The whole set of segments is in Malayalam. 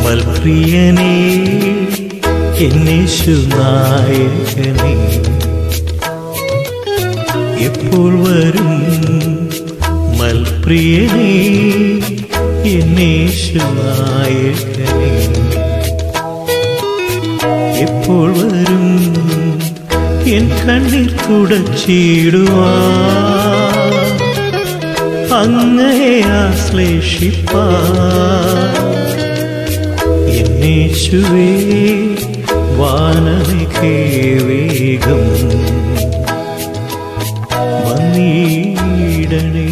മൽപ്രിയനേ എന്നേശു നായകനേ എപ്പോൾ വരും മൽപ്രിയനേ എന്നേശു നായകനേ എപ്പോൾ വരും എൻ കണ്ണീർ തുടച്ചിടുവാ അങ്ങയെ ആശ്ലേഷിപ്പാ എന്നേശുവേ വാനമികേ വേഗം വന്നീടണേ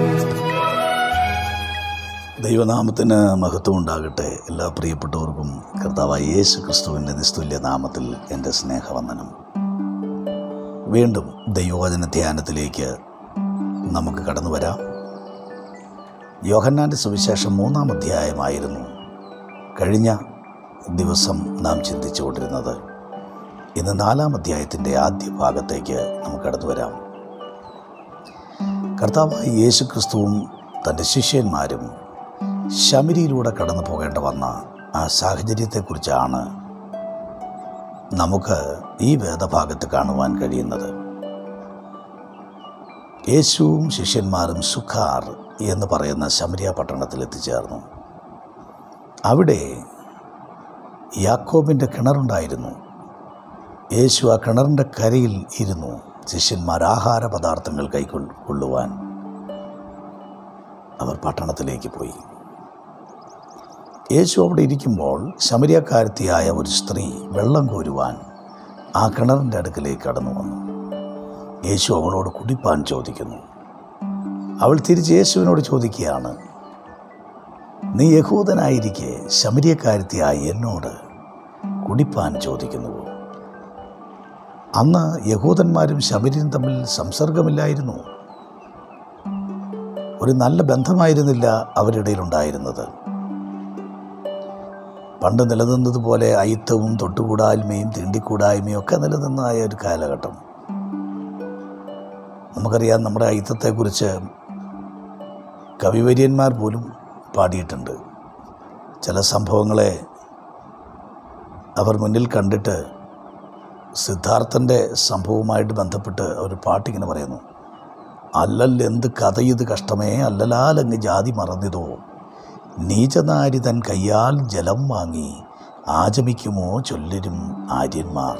ദൈവനാമത്തിന് മഹത്വം ഉണ്ടാകട്ടെ എല്ലാ പ്രിയപ്പെട്ടവർക്കും കർത്താവായ യേശു ക്രിസ്തുവിൻ്റെ നിസ്തുല്യ നാമത്തിൽ എൻ്റെ സ്നേഹവന്ദനം വീണ്ടും ദൈവവചന ധ്യാനത്തിലേക്ക് നമുക്ക് കടന്നു വരാം യോഹന്നാൻ്റെ സുവിശേഷം മൂന്നാം അധ്യായമായിരുന്നു കഴിഞ്ഞ ദിവസം നാം ചിന്തിച്ചുകൊണ്ടിരുന്നത് ഇന്ന് നാലാം അധ്യായത്തിൻ്റെ ആദ്യ ഭാഗത്തേക്ക് നമുക്ക് കടന്നു വരാം കർത്താവായ യേശു ക്രിസ്തുവും തൻ്റെ ശിഷ്യന്മാരും ശമരിയിലൂടെ കടന്നു പോകേണ്ട വന്ന ആ സാഹചര്യത്തെക്കുറിച്ചാണ് നമുക്ക് ഈ വേദഭാഗത്ത് കാണുവാൻ കഴിയുന്നത് യേശുവും ശിഷ്യന്മാരും സുഖാർ എന്ന് പറയുന്ന ശമരിയ പട്ടണത്തിൽ എത്തിച്ചേർന്നു അവിടെ യാക്കോബിൻ്റെ കിണറുണ്ടായിരുന്നു യേശു ആ കിണറിൻ്റെ കരയിൽ ഇരുന്നു ശിഷ്യന്മാർ ആഹാര പദാർത്ഥങ്ങൾ കൈക്കൊള്ളുവാൻ അവർ പട്ടണത്തിലേക്ക് പോയി യേശു അവിടെ ഇരിക്കുമ്പോൾ ശമരിയക്കാരത്തിയായ ഒരു സ്ത്രീ വെള്ളം കോരുവാൻ ആ കിണറിൻ്റെ അടുക്കിലേക്ക് കടന്നു വന്നു യേശു അവളോട് കുടിപ്പാൻ ചോദിക്കുന്നു അവൾ തിരിച്ച് യേശുവിനോട് ചോദിക്കുകയാണ് നീ യഹൂദനായിരിക്കെ ശമരിയക്കാരത്തിയായ എന്നോട് കുടിപ്പാൻ ചോദിക്കുന്നുവോ അന്ന് യഹൂദന്മാരും ശബരിയും തമ്മിൽ സംസർഗമില്ലായിരുന്നു ഒരു നല്ല ബന്ധമായിരുന്നില്ല അവരുടെ ഉണ്ടായിരുന്നത് പണ്ട് നിലനിന്നതുപോലെ അയിത്തവും തൊട്ടുകൂടായ്മയും തീണ്ടിക്കൂടായ്മയും ഒക്കെ നിലനിന്നായ ഒരു കാലഘട്ടം നമുക്കറിയാം നമ്മുടെ അയിത്തത്തെക്കുറിച്ച് കവിവര്യന്മാർ പോലും പാടിയിട്ടുണ്ട് ചില സംഭവങ്ങളെ അവർ മുന്നിൽ കണ്ടിട്ട് സിദ്ധാർത്ഥൻ്റെ സംഭവവുമായിട്ട് ബന്ധപ്പെട്ട് ഒരു പാട്ടിങ്ങനെ പറയുന്നു അല്ലല്ലെന്ത് കഥയത് കഷ്ടമേ അല്ലലാലങ്ങ് ജാതി മറന്നിതോ നീചനാരി തൻ കയ്യാൽ ജലം വാങ്ങി ആചമിക്കുമോ ചൊല്ലരും ആര്യന്മാർ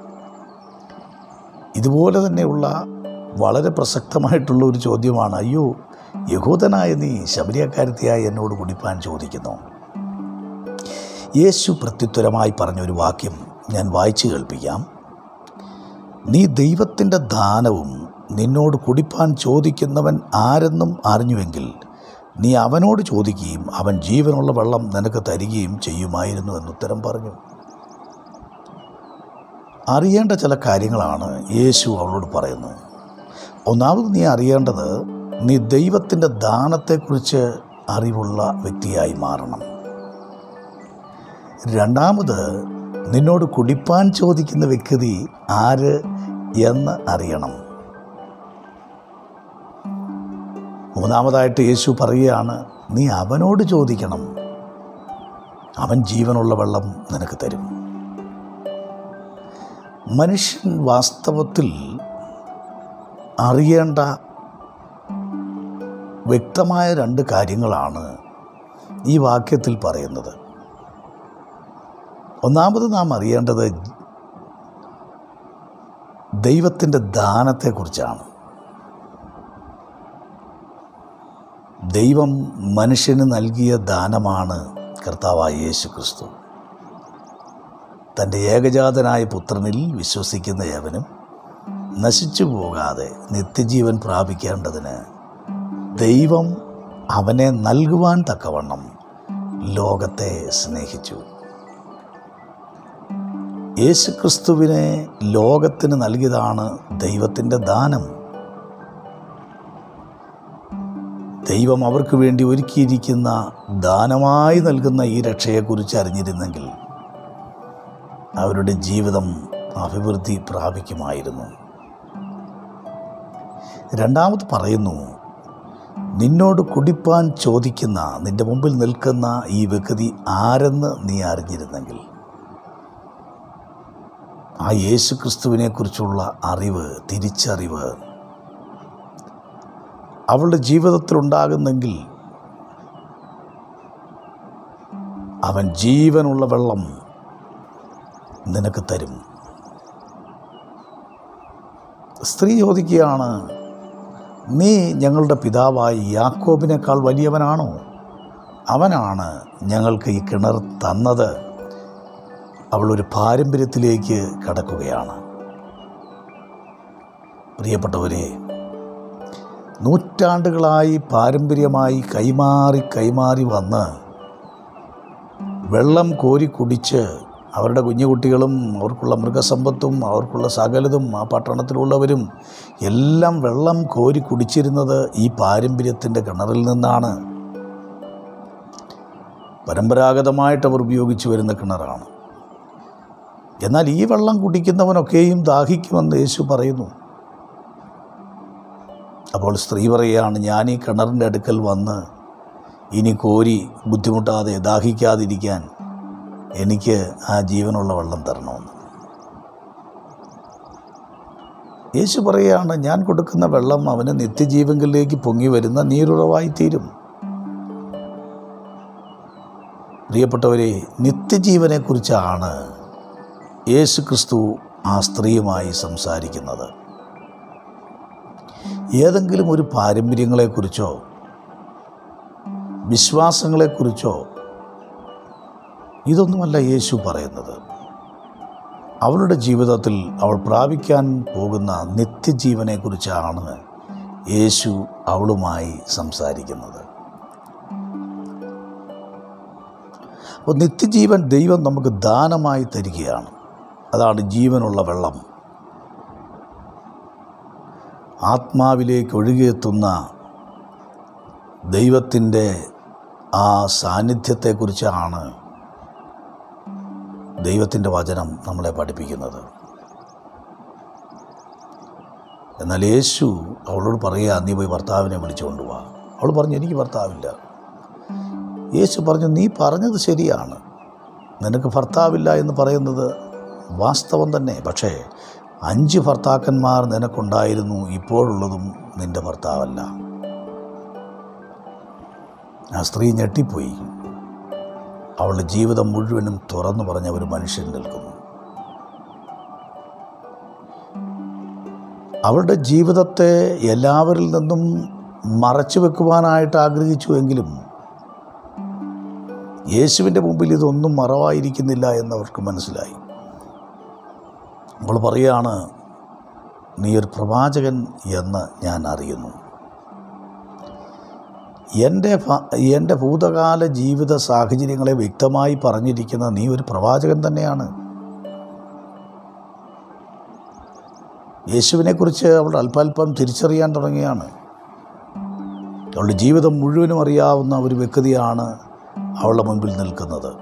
ഇതുപോലെ തന്നെയുള്ള വളരെ പ്രസക്തമായിട്ടുള്ള ഒരു ചോദ്യമാണ് അയ്യോ യഹൂദനായ നീ ശബരിയക്കാരത്തിയായി എന്നോട് കുടിപ്പാൻ ചോദിക്കുന്നു യേശു പ്രത്യുത്തരമായി പറഞ്ഞൊരു വാക്യം ഞാൻ വായിച്ചു കേൾപ്പിക്കാം നീ ദൈവത്തിൻ്റെ ദാനവും നിന്നോട് കുടിപ്പാൻ ചോദിക്കുന്നവൻ ആരെന്നും അറിഞ്ഞുവെങ്കിൽ നീ അവനോട് ചോദിക്കുകയും അവൻ ജീവനുള്ള വെള്ളം നിനക്ക് തരികയും ചെയ്യുമായിരുന്നു എന്നുത്തരം പറഞ്ഞു അറിയേണ്ട ചില കാര്യങ്ങളാണ് യേശു അവളോട് പറയുന്നത് ഒന്നാമത് നീ അറിയേണ്ടത് നീ ദൈവത്തിൻ്റെ ദാനത്തെക്കുറിച്ച് അറിവുള്ള വ്യക്തിയായി മാറണം രണ്ടാമത് നിന്നോട് കുടിപ്പാൻ ചോദിക്കുന്ന വ്യക്തി ആര് എന്ന് അറിയണം മൂന്നാമതായിട്ട് യേശു പറയുകയാണ് നീ അവനോട് ചോദിക്കണം അവൻ ജീവനുള്ള വെള്ളം നിനക്ക് തരും മനുഷ്യൻ വാസ്തവത്തിൽ അറിയേണ്ട വ്യക്തമായ രണ്ട് കാര്യങ്ങളാണ് ഈ വാക്യത്തിൽ പറയുന്നത് ഒന്നാമത് നാം അറിയേണ്ടത് ദൈവത്തിൻ്റെ ദാനത്തെക്കുറിച്ചാണ് ദൈവം മനുഷ്യന് നൽകിയ ദാനമാണ് കർത്താവായ യേശു ക്രിസ്തു തൻ്റെ ഏകജാതനായ പുത്രനിൽ വിശ്വസിക്കുന്ന ഏവനും നശിച്ചു പോകാതെ നിത്യജീവൻ പ്രാപിക്കേണ്ടതിന് ദൈവം അവനെ നൽകുവാൻ തക്കവണ്ണം ലോകത്തെ സ്നേഹിച്ചു യേശുക്രിസ്തുവിനെ ലോകത്തിന് നൽകിയതാണ് ദൈവത്തിൻ്റെ ദാനം ദൈവം അവർക്ക് വേണ്ടി ഒരുക്കിയിരിക്കുന്ന ദാനമായി നൽകുന്ന ഈ രക്ഷയെക്കുറിച്ച് അറിഞ്ഞിരുന്നെങ്കിൽ അവരുടെ ജീവിതം അഭിവൃദ്ധി പ്രാപിക്കുമായിരുന്നു രണ്ടാമത് പറയുന്നു നിന്നോട് കുടിപ്പാൻ ചോദിക്കുന്ന നിന്റെ മുമ്പിൽ നിൽക്കുന്ന ഈ വ്യക്തി ആരെന്ന് നീ അറിഞ്ഞിരുന്നെങ്കിൽ ആ യേശു ക്രിസ്തുവിനെക്കുറിച്ചുള്ള അറിവ് തിരിച്ചറിവ് അവളുടെ ജീവിതത്തിലുണ്ടാകുന്നെങ്കിൽ അവൻ ജീവനുള്ള വെള്ളം നിനക്ക് തരും സ്ത്രീ ചോദിക്കുകയാണ് നീ ഞങ്ങളുടെ പിതാവായി യാക്കോബിനേക്കാൾ വലിയവനാണോ അവനാണ് ഞങ്ങൾക്ക് ഈ കിണർ തന്നത് അവളൊരു പാരമ്പര്യത്തിലേക്ക് കടക്കുകയാണ് പ്രിയപ്പെട്ടവരെ നൂറ്റാണ്ടുകളായി പാരമ്പര്യമായി കൈമാറി കൈമാറി വന്ന് വെള്ളം കോരി കുടിച്ച് അവരുടെ കുഞ്ഞുകുട്ടികളും അവർക്കുള്ള മൃഗസമ്പത്തും അവർക്കുള്ള സകലതും ആ പട്ടണത്തിലുള്ളവരും എല്ലാം വെള്ളം കോരി കുടിച്ചിരുന്നത് ഈ പാരമ്പര്യത്തിൻ്റെ കിണറിൽ നിന്നാണ് പരമ്പരാഗതമായിട്ട് അവർ ഉപയോഗിച്ചു വരുന്ന കിണറാണ് എന്നാൽ ഈ വെള്ളം കുടിക്കുന്നവനൊക്കെയും ദാഹിക്കുമെന്ന് യേശു പറയുന്നു അപ്പോൾ സ്ത്രീ പറയുകയാണ് ഞാൻ ഈ കിണറിൻ്റെ അടുക്കൽ വന്ന് ഇനി കോരി ബുദ്ധിമുട്ടാതെ ദാഹിക്കാതിരിക്കാൻ എനിക്ക് ആ ജീവനുള്ള വെള്ളം തരണമെന്ന് യേശു പറയുകയാണ് ഞാൻ കൊടുക്കുന്ന വെള്ളം അവന് നിത്യജീവങ്കിലേക്ക് പൊങ്ങി വരുന്ന നീരുറവായി തീരും പ്രിയപ്പെട്ടവരെ നിത്യജീവനെക്കുറിച്ചാണ് യേശു ക്രിസ്തു ആ സ്ത്രീയുമായി സംസാരിക്കുന്നത് ഏതെങ്കിലും ഒരു പാരമ്പര്യങ്ങളെക്കുറിച്ചോ വിശ്വാസങ്ങളെക്കുറിച്ചോ ഇതൊന്നുമല്ല യേശു പറയുന്നത് അവളുടെ ജീവിതത്തിൽ അവൾ പ്രാപിക്കാൻ പോകുന്ന നിത്യജീവനെക്കുറിച്ചാണ് യേശു അവളുമായി സംസാരിക്കുന്നത് അപ്പോൾ നിത്യജീവൻ ദൈവം നമുക്ക് ദാനമായി തരികയാണ് അതാണ് ജീവനുള്ള വെള്ളം ആത്മാവിലേക്ക് ഒഴുകിയെത്തുന്ന ദൈവത്തിൻ്റെ ആ സാന്നിധ്യത്തെക്കുറിച്ചാണ് ദൈവത്തിൻ്റെ വചനം നമ്മളെ പഠിപ്പിക്കുന്നത് എന്നാൽ യേശു അവളോട് പറയുക നീ പോയി ഭർത്താവിനെ വിളിച്ചുകൊണ്ട് വാ അവൾ പറഞ്ഞു എനിക്ക് ഭർത്താവില്ല യേശു പറഞ്ഞു നീ പറഞ്ഞത് ശരിയാണ് നിനക്ക് ഭർത്താവില്ല എന്ന് പറയുന്നത് വാസ്തവം തന്നെ പക്ഷേ അഞ്ച് ഭർത്താക്കന്മാർ നിനക്കുണ്ടായിരുന്നു ഇപ്പോഴുള്ളതും നിൻ്റെ ഭർത്താവല്ല ആ സ്ത്രീ ഞെട്ടിപ്പോയി അവളുടെ ജീവിതം മുഴുവനും തുറന്നു പറഞ്ഞ ഒരു മനുഷ്യൻ നിൽക്കുന്നു അവളുടെ ജീവിതത്തെ എല്ലാവരിൽ നിന്നും മറച്ചു വെക്കുവാനായിട്ട് ആഗ്രഹിച്ചുവെങ്കിലും യേശുവിൻ്റെ മുമ്പിൽ ഇതൊന്നും മറവായിരിക്കുന്നില്ല എന്നവർക്ക് മനസ്സിലായി അവൾ പറയുകയാണ് നീ ഒരു പ്രവാചകൻ എന്ന് ഞാൻ അറിയുന്നു എൻ്റെ ഭ- എൻ്റെ ഭൂതകാല ജീവിത സാഹചര്യങ്ങളെ വ്യക്തമായി പറഞ്ഞിരിക്കുന്ന നീ ഒരു പ്രവാചകൻ തന്നെയാണ് യേശുവിനെക്കുറിച്ച് അവൾ അല്പാൽപ്പം തിരിച്ചറിയാൻ തുടങ്ങിയാണ് അവളുടെ ജീവിതം മുഴുവനും അറിയാവുന്ന ഒരു വ്യക്തിയാണ് അവളുടെ മുൻപിൽ നിൽക്കുന്നത്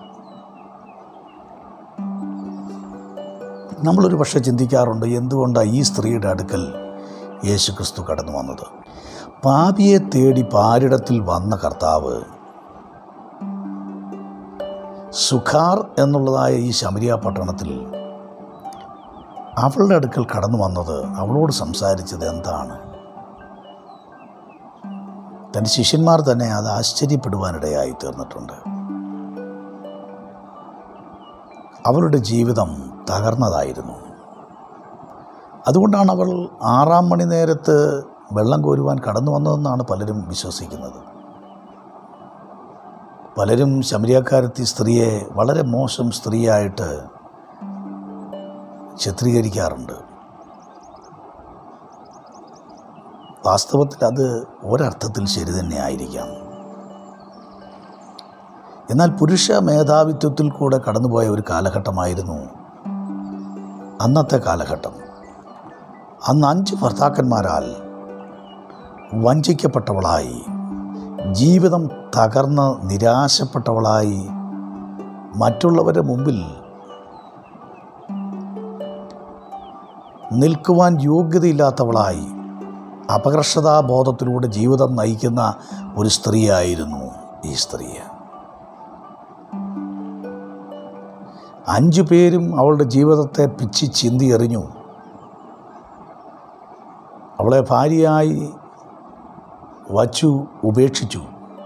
നമ്മളൊരു പക്ഷേ ചിന്തിക്കാറുണ്ട് എന്തുകൊണ്ടാണ് ഈ സ്ത്രീയുടെ അടുക്കൽ യേശു ക്രിസ്തു കടന്നു വന്നത് പാപിയെ തേടി പാരിടത്തിൽ വന്ന കർത്താവ് സുഖാർ എന്നുള്ളതായ ഈ ശമരിയ പട്ടണത്തിൽ അവളുടെ അടുക്കൽ കടന്നു വന്നത് അവളോട് സംസാരിച്ചത് എന്താണ് തൻ്റെ ശിഷ്യന്മാർ തന്നെ അത് ആശ്ചര്യപ്പെടുവാനിടയായി തീർന്നിട്ടുണ്ട് അവളുടെ ജീവിതം തകർന്നതായിരുന്നു അതുകൊണ്ടാണ് അവൾ ആറാം മണി നേരത്ത് വെള്ളം കോരുവാൻ കടന്നു വന്നതെന്നാണ് പലരും വിശ്വസിക്കുന്നത് പലരും ശമരിയാക്കാരത്തി സ്ത്രീയെ വളരെ മോശം സ്ത്രീയായിട്ട് ചിത്രീകരിക്കാറുണ്ട് വാസ്തവത്തിൽ അത് ഒരർത്ഥത്തിൽ ശരി തന്നെ ആയിരിക്കാം എന്നാൽ പുരുഷ മേധാവിത്വത്തിൽ കൂടെ കടന്നുപോയ ഒരു കാലഘട്ടമായിരുന്നു അന്നത്തെ കാലഘട്ടം അന്ന് അഞ്ച് ഭർത്താക്കന്മാരാൽ വഞ്ചിക്കപ്പെട്ടവളായി ജീവിതം തകർന്ന് നിരാശപ്പെട്ടവളായി മറ്റുള്ളവരുടെ മുമ്പിൽ നിൽക്കുവാൻ യോഗ്യതയില്ലാത്തവളായി അപകർഷതാബോധത്തിലൂടെ ജീവിതം നയിക്കുന്ന ഒരു സ്ത്രീയായിരുന്നു ഈ സ്ത്രീ അഞ്ചു പേരും അവളുടെ ജീവിതത്തെ പിച്ചി ചിന്തി എറിഞ്ഞു അവളെ ഭാര്യയായി വച്ചു ഉപേക്ഷിച്ചു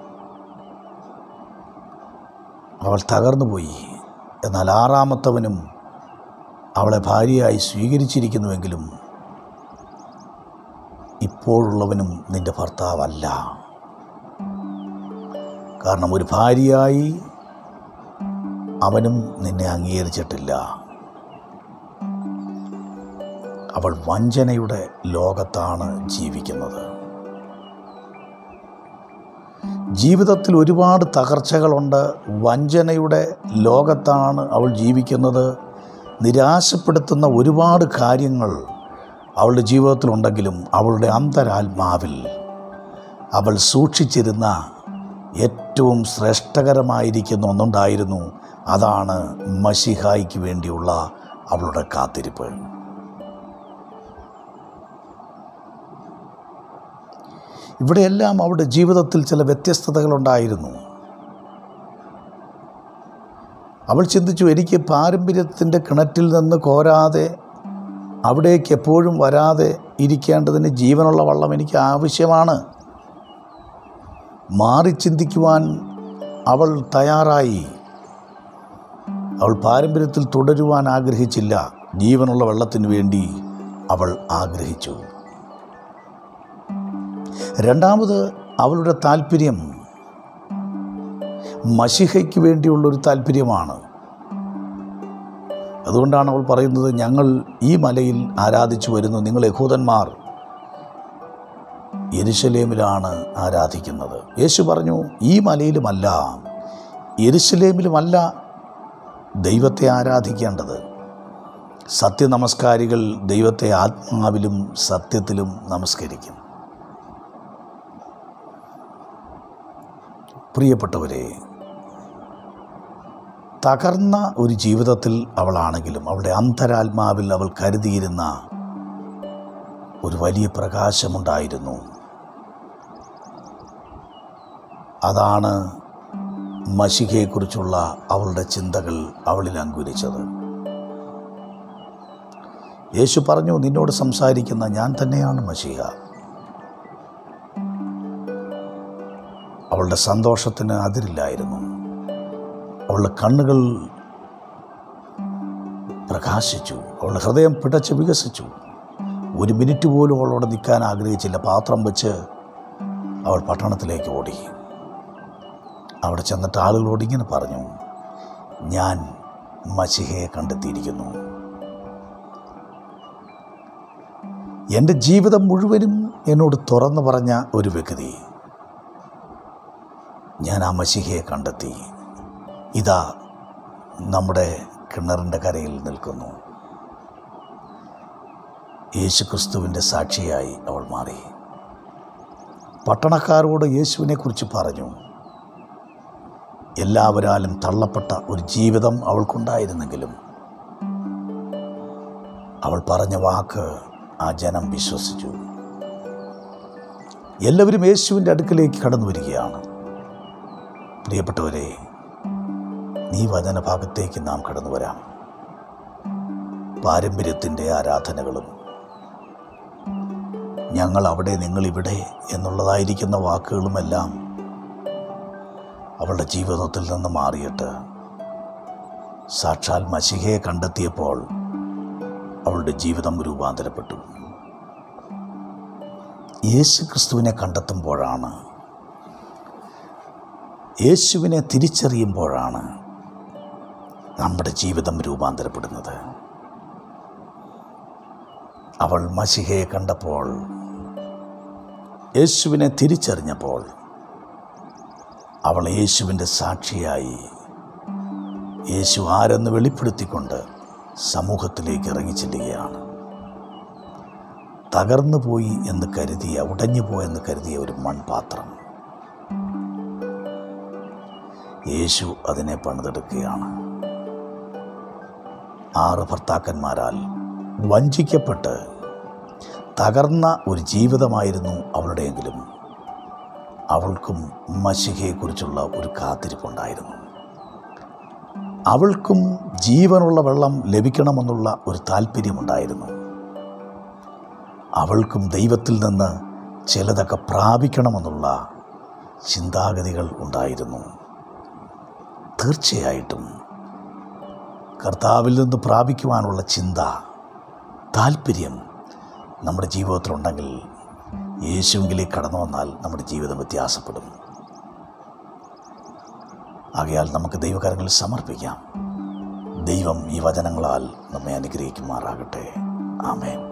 അവൾ തകർന്നുപോയി എന്നാൽ ആറാമത്തവനും അവളെ ഭാര്യയായി സ്വീകരിച്ചിരിക്കുന്നുവെങ്കിലും ഇപ്പോഴുള്ളവനും നിന്റെ ഭർത്താവല്ല കാരണം ഒരു ഭാര്യയായി അവനും നിന്നെ അംഗീകരിച്ചിട്ടില്ല അവൾ വഞ്ചനയുടെ ലോകത്താണ് ജീവിക്കുന്നത് ജീവിതത്തിൽ ഒരുപാട് തകർച്ചകളുണ്ട് വഞ്ചനയുടെ ലോകത്താണ് അവൾ ജീവിക്കുന്നത് നിരാശപ്പെടുത്തുന്ന ഒരുപാട് കാര്യങ്ങൾ അവളുടെ ജീവിതത്തിലുണ്ടെങ്കിലും അവളുടെ അന്തരാത്മാവിൽ അവൾ സൂക്ഷിച്ചിരുന്ന ഏറ്റവും ശ്രേഷ്ഠകരമായിരിക്കുന്ന ഒന്നുണ്ടായിരുന്നു അതാണ് മഷിഹായ്ക്ക് വേണ്ടിയുള്ള അവളുടെ കാത്തിരിപ്പ് ഇവിടെയെല്ലാം അവളുടെ ജീവിതത്തിൽ ചില വ്യത്യസ്തതകളുണ്ടായിരുന്നു അവൾ ചിന്തിച്ചു എനിക്ക് പാരമ്പര്യത്തിൻ്റെ കിണറ്റിൽ നിന്ന് കോരാതെ അവിടേക്ക് എപ്പോഴും വരാതെ ഇരിക്കേണ്ടതിന് ജീവനുള്ള വള്ളം എനിക്ക് ആവശ്യമാണ് മാറി ചിന്തിക്കുവാൻ അവൾ തയ്യാറായി അവൾ പാരമ്പര്യത്തിൽ തുടരുവാൻ ആഗ്രഹിച്ചില്ല ജീവനുള്ള വെള്ളത്തിന് വേണ്ടി അവൾ ആഗ്രഹിച്ചു രണ്ടാമത് അവളുടെ താല്പര്യം മഷിഹയ്ക്ക് വേണ്ടിയുള്ളൊരു താല്പര്യമാണ് അതുകൊണ്ടാണ് അവൾ പറയുന്നത് ഞങ്ങൾ ഈ മലയിൽ ആരാധിച്ചു വരുന്നു നിങ്ങൾ യഹൂദന്മാർ യെരുശലേമിലാണ് ആരാധിക്കുന്നത് യേശു പറഞ്ഞു ഈ മലയിലുമല്ല യെരുശലേമിലുമല്ല ദൈവത്തെ ആരാധിക്കേണ്ടത് സത്യനമസ്കാരികൾ ദൈവത്തെ ആത്മാവിലും സത്യത്തിലും നമസ്കരിക്കും പ്രിയപ്പെട്ടവരെ തകർന്ന ഒരു ജീവിതത്തിൽ അവളാണെങ്കിലും അവളുടെ അന്തരാത്മാവിൽ അവൾ കരുതിയിരുന്ന ഒരു വലിയ പ്രകാശമുണ്ടായിരുന്നു അതാണ് മഷികയെക്കുറിച്ചുള്ള അവളുടെ ചിന്തകൾ അവളിൽ അങ്കുരിച്ചത് യേശു പറഞ്ഞു നിന്നോട് സംസാരിക്കുന്ന ഞാൻ തന്നെയാണ് മഷിക അവളുടെ സന്തോഷത്തിന് അതിരില്ലായിരുന്നു അവളുടെ കണ്ണുകൾ പ്രകാശിച്ചു അവളുടെ ഹൃദയം പിടച്ച് വികസിച്ചു ഒരു മിനിറ്റ് പോലും അവളോട് നിൽക്കാൻ ആഗ്രഹിച്ചില്ല പാത്രം വെച്ച് അവൾ പട്ടണത്തിലേക്ക് ഓടി അവിടെ ചെന്നിട്ട് ആളുകളോട് ഇങ്ങനെ പറഞ്ഞു ഞാൻ മഷിഹയെ കണ്ടെത്തിയിരിക്കുന്നു എൻ്റെ ജീവിതം മുഴുവനും എന്നോട് തുറന്നു പറഞ്ഞ ഒരു വ്യക്തി ഞാൻ ആ മഷിഹയെ കണ്ടെത്തി ഇതാ നമ്മുടെ കിണറിൻ്റെ കരയിൽ നിൽക്കുന്നു യേശുക്രിസ്തുവിൻ്റെ സാക്ഷിയായി അവൾ മാറി പട്ടണക്കാരോട് യേശുവിനെക്കുറിച്ച് പറഞ്ഞു എല്ലാവരാലും തള്ളപ്പെട്ട ഒരു ജീവിതം അവൾക്കുണ്ടായിരുന്നെങ്കിലും അവൾ പറഞ്ഞ വാക്ക് ആ ജനം വിശ്വസിച്ചു എല്ലാവരും യേശുവിൻ്റെ അടുക്കിലേക്ക് കടന്നു വരികയാണ് പ്രിയപ്പെട്ടവരെ നീ വചനഭാഗത്തേക്ക് നാം കടന്നു വരാം പാരമ്പര്യത്തിൻ്റെ ആരാധനകളും ഞങ്ങൾ അവിടെ നിങ്ങളിവിടെ എന്നുള്ളതായിരിക്കുന്ന വാക്കുകളുമെല്ലാം അവളുടെ ജീവിതത്തിൽ നിന്ന് മാറിയിട്ട് സാക്ഷാൽ മഷിഹയെ കണ്ടെത്തിയപ്പോൾ അവളുടെ ജീവിതം രൂപാന്തരപ്പെട്ടു യേശു ക്രിസ്തുവിനെ കണ്ടെത്തുമ്പോഴാണ് യേശുവിനെ തിരിച്ചറിയുമ്പോഴാണ് നമ്മുടെ ജീവിതം രൂപാന്തരപ്പെടുന്നത് അവൾ മഷിഹയെ കണ്ടപ്പോൾ യേശുവിനെ തിരിച്ചറിഞ്ഞപ്പോൾ അവൾ യേശുവിൻ്റെ സാക്ഷിയായി യേശു ആരെന്ന് വെളിപ്പെടുത്തിക്കൊണ്ട് സമൂഹത്തിലേക്ക് ഇറങ്ങിച്ചെല്ലുകയാണ് തകർന്നു പോയി എന്ന് കരുതിയ ഉടഞ്ഞു പോയെന്ന് കരുതിയ ഒരു മൺപാത്രം യേശു അതിനെ പണിതെടുക്കുകയാണ് ആറ് ഭർത്താക്കന്മാരാൽ വഞ്ചിക്കപ്പെട്ട് തകർന്ന ഒരു ജീവിതമായിരുന്നു അവളുടെയെങ്കിലും അവൾക്കും മഷികയെക്കുറിച്ചുള്ള ഒരു കാത്തിരിപ്പുണ്ടായിരുന്നു അവൾക്കും ജീവനുള്ള വെള്ളം ലഭിക്കണമെന്നുള്ള ഒരു താല്പര്യമുണ്ടായിരുന്നു അവൾക്കും ദൈവത്തിൽ നിന്ന് ചിലതൊക്കെ പ്രാപിക്കണമെന്നുള്ള ചിന്താഗതികൾ ഉണ്ടായിരുന്നു തീർച്ചയായിട്ടും കർത്താവിൽ നിന്ന് പ്രാപിക്കുവാനുള്ള ചിന്ത താല്പര്യം നമ്മുടെ ജീവിതത്തിലുണ്ടെങ്കിൽ യേശുവിലേക്ക് കടന്നു വന്നാൽ നമ്മുടെ ജീവിതം വ്യത്യാസപ്പെടും ആകയാൽ നമുക്ക് ദൈവകരങ്ങളിൽ സമർപ്പിക്കാം ദൈവം ഈ വചനങ്ങളാൽ നമ്മെ അനുഗ്രഹിക്കുമാറാകട്ടെ ആമേൻ